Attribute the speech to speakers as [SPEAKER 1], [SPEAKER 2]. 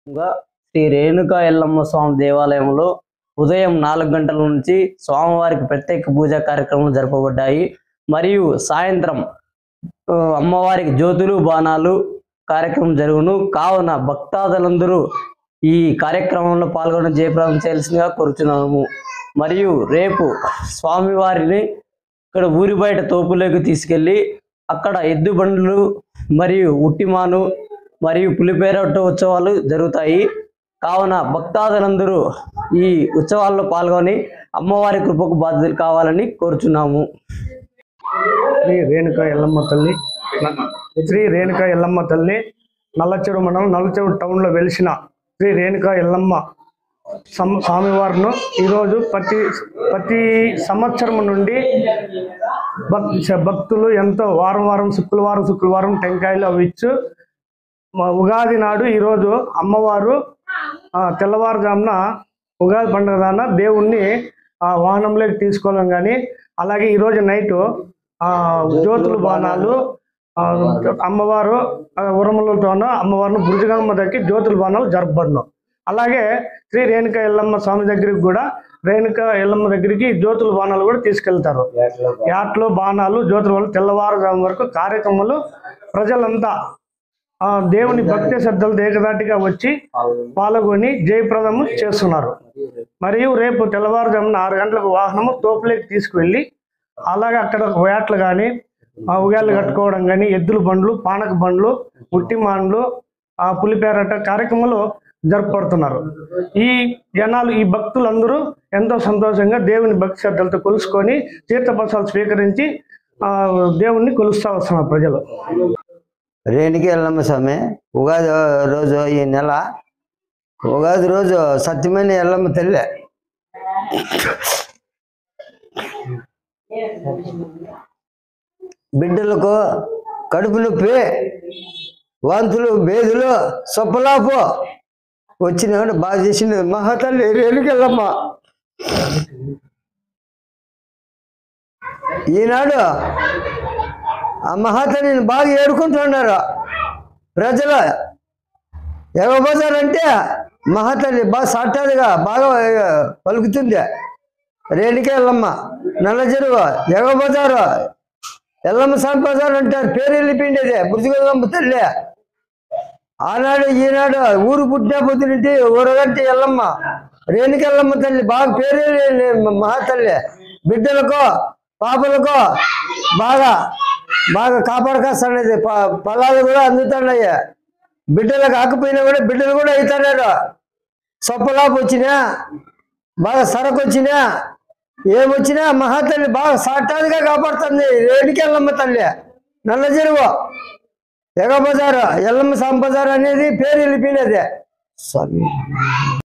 [SPEAKER 1] గా శ్రీ రేణుకా ఎల్లమ్మ స్వామి దేవాలయంలో ఉదయం నాలుగు గంటల నుంచి స్వామివారికి ప్రత్యేక పూజా కార్యక్రమాలు జరపబడ్డాయి మరియు సాయంత్రం ఆ, అమ్మవారికి జ్యోతులు బాణాలు కార్యక్రమం జరుగును కావున భక్తాదులందరూ ఈ కార్యక్రమంలో పాల్గొని జయప్రదం చేయాల్సిందిగా కోరుచున్నాము మరియు రేపు స్వామివారిని ఇక్కడ ఊరి బయట తోపులోకి తీసుకెళ్ళి అక్కడ ఎద్దు బండ్లు మరియు ఉట్టిమాను మరియు పులిపేరట్టు ఉత్సవాలు జరుగుతాయి కావున భక్తాదులందరూ ఈ ఉత్సవాల్లో పాల్గొని అమ్మవారి కృపకు బాధ్యతలు కావాలని కోరుచున్నాము
[SPEAKER 2] శ్రీ రేణుక ఎల్లమ్మ తల్లి శ్రీ రేణుక ఎల్లమ్మ తల్లి నల్లచెరు మండలం నల్లచెరు టౌన్లో వెలిసిన శ్రీ రేణుక ఎల్లమ్మ సమ్ స్వామివారిను ఈరోజు ప్రతి ప్రతి సంవత్సరం నుండి భక్ భక్తులు ఎంతో వారం వారం శుక్రవారం శుక్రవారం టెంకాయలు అవి ఇచ్చు మా ఉగాది నాడు ఈరోజు అమ్మవారు ఆ, తెల్లవారుజామున ఉగాది పండుగ దాన దేవుణ్ణి ఆ వాహనంలోకి తీసుకోవడం కానీ అలాగే ఈరోజు నైటు ఆ జ్యోతులు బాణాలు ఆ, అమ్మవారు ఆ, ఉరములతోనూ అమ్మవారిని బురుజగమ్మ దగ్గర జ్యోతుల బాణాలు జరపబడను అలాగే శ్రీ రేణుక ఎల్లమ్మ స్వామి దగ్గరికి కూడా రేణుక ఎల్లమ్మ దగ్గరికి జ్యోతుల బాణాలు కూడా తీసుకెళ్తారు యాట్లు బాణాలు జ్యోతుల వల్ల తెల్లవారుజాము వరకు కార్యక్రమాలు ప్రజలంతా ఆ దేవుని భక్తి శ్రద్ధలు ఏకదాటిగా వచ్చి పాల్గొని జయప్రదము చేస్తున్నారు మరియు రేపు తెల్లవారుజామున ఆరు గంటలకు వాహనము తోపులేకి తీసుకువెళ్ళి అలాగే అక్కడ వేటలు కానీ ఆ ఉగాలు కట్టుకోవడం కానీ ఎద్దుల బండ్లు పానక బండ్లు ఉట్టి మాండ్లు ఆ పులిపేరట కార్యక్రమాలు జరుపుకుంటున్నారు ఈ జనాలు ఈ భక్తులందరూ ఎంతో సంతోషంగా దేవుని భక్తి శ్రద్ధలతో కొలుసుకొని తీర్థపసాలు స్వీకరించి ఆ దేవుణ్ణి కొలుస్తూ వస్తున్నారు ప్రజలు
[SPEAKER 3] రేణుకి ఎల్లమ్మ స్వామి ఉగాది రోజు ఈ నెల ఉగాది రోజు సత్యమైన ఎల్లమ్మ తల్లి బిడ్డలకు కడుపు నొప్పి వాంతులు బేదులు సొప్పలాపు వచ్చిన బాగా చేసింది మహాతల్లి రేణుకెళ్ళమ్మ ఈనాడు ఆ మహాతల్లిని బాగా ఏడుకుంటున్నారు ప్రజలు ఎగబోతారంటే మహాతల్లి బాగా సాటాదిగా బాగా ఆ, పలుకుతుంది రేణుకే ఎల్లమ్మ నల్ల చెరువు ఎగబోతారు ఎల్లమ్మ సంపదారు అంటారు పేరు వెళ్ళిపోయిండేది బుద్ధిగల్లమ్మ తల్లి ఆనాడు ఈనాడు ఊరు పుట్టిన పొద్దునింటి ఊరగంటి ఎల్లమ్మ రేణుకెల్లమ్మ తల్లి బాగా పేరు వెళ్ళింది మహాతల్లి బిడ్డలకు పాపలకు బాగా బాగా కాపాడకాస్తాడేది పొలాలు కూడా అందుతున్నాయి బిడ్డలకు ఆకపోయినా కూడా బిడ్డలు కూడా అవుతున్నారు సొప్పలాపు వచ్చినా బాగా సరకు వచ్చినా ఏమొచ్చినా మహాతల్లి బాగా సాటాదిగా కాపాడుతుంది రేణుకెళ్ళమ్మ తల్లి నల్ల చెరువు ఎగబజారు ఎల్లమ్మ సంపజారు అనేది పేరు వెళ్ళిపోయినది స్వామి